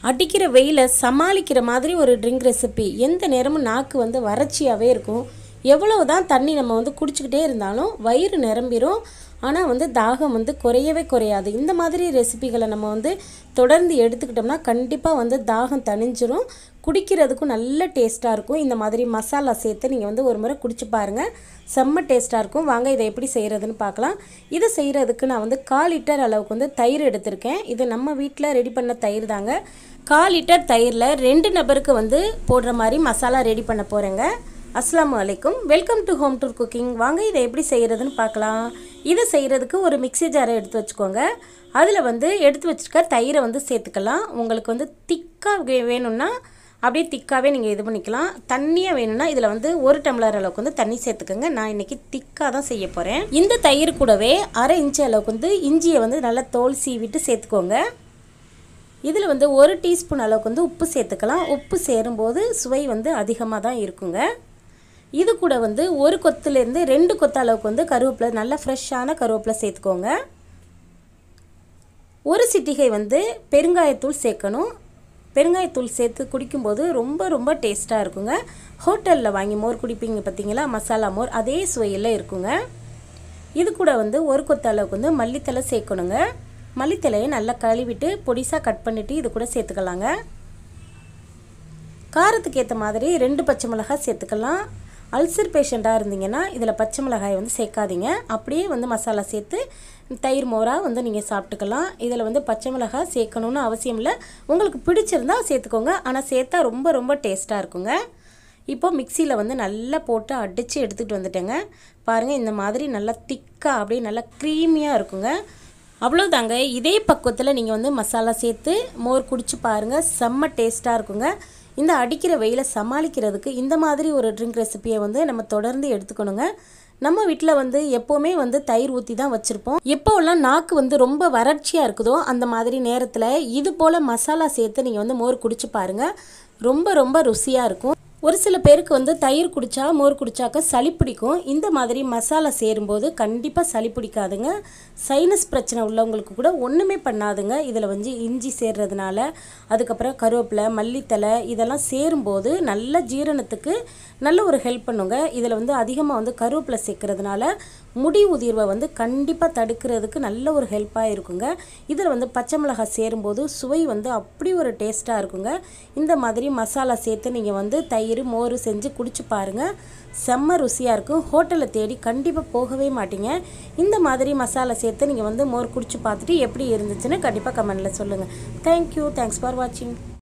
அடிக்கிற வெயிலை சமாளிக்கிற மாதிரி ஒரு ட்ரிங்க் ரெசிபி எந்த நேரமும் நாக்கு வந்து வறட்சியாகவே இருக்கும் எவ்வளவு தான் தண்ணி நம்ம வந்து குடிச்சிக்கிட்டே இருந்தாலும் வயிறு நிரம்பிரும் ஆனால் வந்து தாகம் வந்து குறையவே குறையாது இந்த மாதிரி ரெசிபிகளை நம்ம வந்து தொடர்ந்து எடுத்துக்கிட்டோம்னா கண்டிப்பாக வந்து தாகம் தணிஞ்சிரும் குடிக்கிறதுக்கும் நல்ல டேஸ்ட்டாக இருக்கும் இந்த மாதிரி மசாலா சேர்த்து நீங்கள் வந்து ஒரு முறை குடிச்சு பாருங்கள் செம்ம டேஸ்ட்டாக இருக்கும் வாங்க இதை எப்படி செய்கிறதுன்னு பார்க்கலாம் இதை செய்கிறதுக்கு நான் வந்து கால் லிட்டர் அளவுக்கு வந்து தயிர் எடுத்திருக்கேன் இது நம்ம வீட்டில் ரெடி பண்ண தயிர் தாங்க கால் லிட்டர் தயிரில் ரெண்டு நபருக்கு வந்து போடுற மாதிரி மசாலா ரெடி பண்ண போகிறேங்க அஸ்ஸலாமு அலைக்கும் welcome to home tour cooking வாங்க இதை எப்படி செய்கிறதுன்னு பார்க்கலாம் இதை செய்கிறதுக்கு ஒரு மிக்ஸி ஜாரை எடுத்து வச்சுக்கோங்க அதில் வந்து எடுத்து வச்சுருக்க தயிரை வந்து சேர்த்துக்கலாம் உங்களுக்கு வந்து திக்காக வேணும்னா அப்படியே திக்காகவே நீங்கள் இது பண்ணிக்கலாம் தண்ணியாக வேணும்னா இதில் வந்து ஒரு டம்ளர் அளவுக்கு வந்து தண்ணி சேர்த்துக்கோங்க நான் இன்றைக்கி திக்காக தான் செய்ய போகிறேன் இந்த தயிர் கூடவே அரை இன்ச்சு அளவுக்கு வந்து இஞ்சியை வந்து நல்லா தோல் சீவிட்டு சேர்த்துக்கோங்க இதில் வந்து ஒரு டீஸ்பூன் அளவுக்கு வந்து உப்பு சேர்த்துக்கலாம் உப்பு சேரும்போது சுவை வந்து அதிகமாக தான் இருக்குங்க இது கூட வந்து ஒரு கொத்துலேருந்து ரெண்டு கொத்து அளவுக்கு வந்து கருவேப்பிலை நல்ல ஃப்ரெஷ்ஷான கருவேப்பிலை சேர்த்துக்கோங்க ஒரு சிட்டிகை வந்து பெருங்காயத்தூள் சேர்க்கணும் பெருங்காயத்தூள் சேர்த்து குடிக்கும்போது ரொம்ப ரொம்ப டேஸ்ட்டாக இருக்குங்க ஹோட்டலில் வாங்கி மோர் குடிப்பீங்க பார்த்தீங்களா மசாலா மோர் அதே சுவையில் இருக்குங்க இது கூட வந்து ஒரு கொத்து அளவுக்கு வந்து மல்லித்தலை சேர்க்கணுங்க மல்லித்தலையை நல்லா கழுவிட்டு பொடிசாக கட் பண்ணிவிட்டு இது கூட சேர்த்துக்கலாங்க காரத்துக்கு ஏற்ற மாதிரி ரெண்டு பச்சை மிளகாய் சேர்த்துக்கலாம் அல்சர் பேஷண்ட்டாக இருந்தீங்கன்னா இதில் பச்சை மிளகாய் வந்து சேர்க்காதீங்க அப்படியே வந்து மசாலா சேர்த்து தயிர் மோராக வந்து நீங்கள் சாப்பிட்டுக்கலாம் இதில் வந்து பச்சை மிளகாய் சேர்க்கணுன்னு அவசியம் இல்லை உங்களுக்கு பிடிச்சிருந்தா சேர்த்துக்கோங்க ஆனால் சேர்த்தா ரொம்ப ரொம்ப டேஸ்ட்டாக இருக்குங்க இப்போ மிக்சியில் வந்து நல்லா போட்டு அடித்து எடுத்துகிட்டு வந்துட்டேங்க பாருங்கள் இந்த மாதிரி நல்லா திக்காக அப்படியே நல்லா க்ரீமியாக இருக்குங்க அவ்வளோதாங்க இதே பக்குவத்தில் நீங்கள் வந்து மசாலா சேர்த்து மோர் குடிச்சு பாருங்கள் செம்ம டேஸ்ட்டாக இருக்குங்க இந்த அடிக்கிற வெயிலை சமாளிக்கிறதுக்கு இந்த மாதிரி ஒரு ட்ரிங்க் ரெசிபியை வந்து நம்ம தொடர்ந்து எடுத்துக்கணுங்க நம்ம வீட்டில் வந்து எப்போவுமே வந்து தயிர் ஊற்றி தான் வச்சுருப்போம் எப்போல்லாம் நாக்கு வந்து ரொம்ப வறட்சியாக இருக்குதோ அந்த மாதிரி நேரத்தில் இது போல் மசாலா சேர்த்து நீங்கள் வந்து மோர் குடிச்சு பாருங்கள் ரொம்ப ரொம்ப ருசியாக இருக்கும் ஒரு சில பேருக்கு வந்து தயிர் குடித்தா மோர் குடித்தாக்க சளி பிடிக்கும் இந்த மாதிரி மசாலா சேரும்போது கண்டிப்பாக சளி பிடிக்காதுங்க சைனஸ் பிரச்சனை உள்ளவங்களுக்கு கூட ஒன்றுமே பண்ணாதுங்க இதில் வந்து இஞ்சி சேர்றதுனால அதுக்கப்புறம் கருவேப்பிலை மல்லித்தலை இதெல்லாம் சேரும்போது நல்ல ஜீரணத்துக்கு நல்ல ஒரு ஹெல்ப் பண்ணுங்க இதில் வந்து அதிகமாக வந்து கருவேப்பிலை சேர்க்கறதுனால முடி உதிர்வை வந்து கண்டிப்பாக தடுக்கிறதுக்கு நல்ல ஒரு ஹெல்ப்பாக இருக்குங்க இதில் வந்து பச்சை மிளகாய் சேரும்போது சுவை வந்து அப்படி ஒரு டேஸ்ட்டாக இருக்குங்க இந்த மாதிரி மசாலா சேர்த்து நீங்கள் வந்து தயிர் மோர் செஞ்சு குடிச்சு பாருங்கள் செம்ம ருசியாக இருக்கும் ஹோட்டலில் தேடி கண்டிப்பாக போகவே மாட்டீங்க இந்த மாதிரி மசாலா சேர்த்து நீங்கள் வந்து மோர் குடிச்சு பார்த்துட்டு எப்படி இருந்துச்சுன்னு கண்டிப்பாக கமெண்டில் சொல்லுங்கள் தேங்க்யூ தேங்க்ஸ் ஃபார் வாட்சிங்